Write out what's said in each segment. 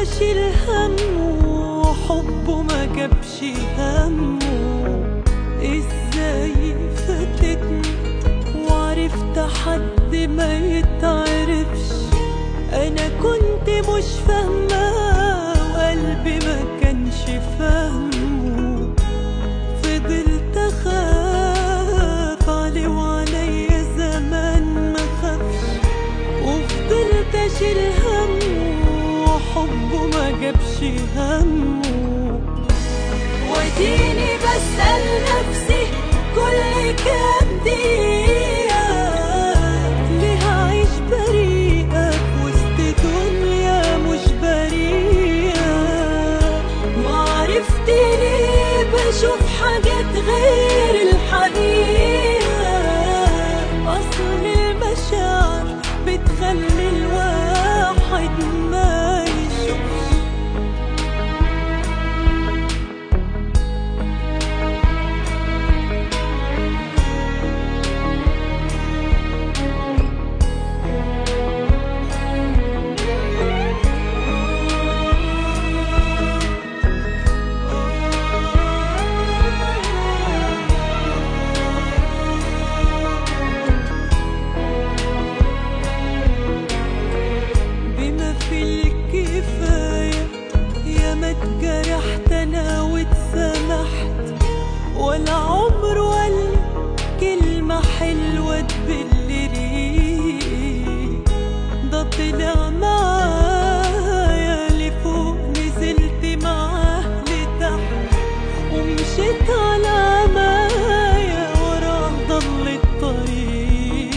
اشيل همه وحبه ما جابش همه ازاي فاتتني وعرفت حد ما يتعرفش انا كنت مش فاهمه وقلبي ما كانش فاهمه فضلت اخاف عليه وعليا زمان ما خافش وفضلت اشيل همه وحبه ما جابش همه واديني بسأل نفسي كل كام دقيقة ليه هعيش بريئة في وسط دنيا مش بريئة وعرفت ليه بشوف حاجات غير الحقيقة أصل المشاعر بتخلي الواحد ما يشوفش بما في الكفاية يا ما اتجرحت انا واتسامحت ولا عمر ولا كلمة حلوة تبل ريق ده طلع معايا لفوق نزلت معاه لتحت ومشيت على عمايا وراه ضل الطريق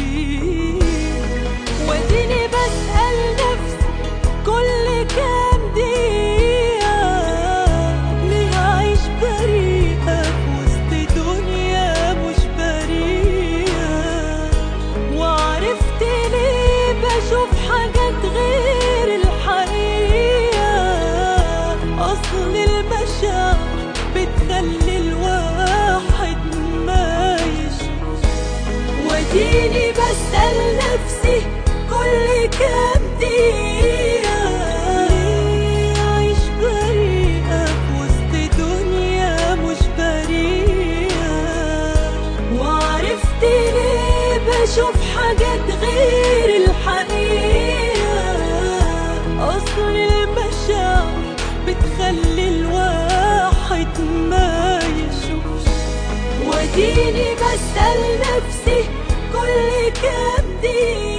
واديني بسأل نفسي كل كام دقيقة ليه أعيش بريئة في وسط دنيا مش بريئة وعرفت ليه بشوف حاجات غير الحقيقة أصل المشاعر بتخلي الواحد ما يشوفش واديني بسأل نفسي كل كام دقيقة ليه أعيش بريئة في وسط دنيا مش بريئة وعرفت ليه بشوف حاجات غير الحقيقة أصل المشاعر بتخلي الواحد ما يشوفش واديني بسأل نفسي كل كام دقيقة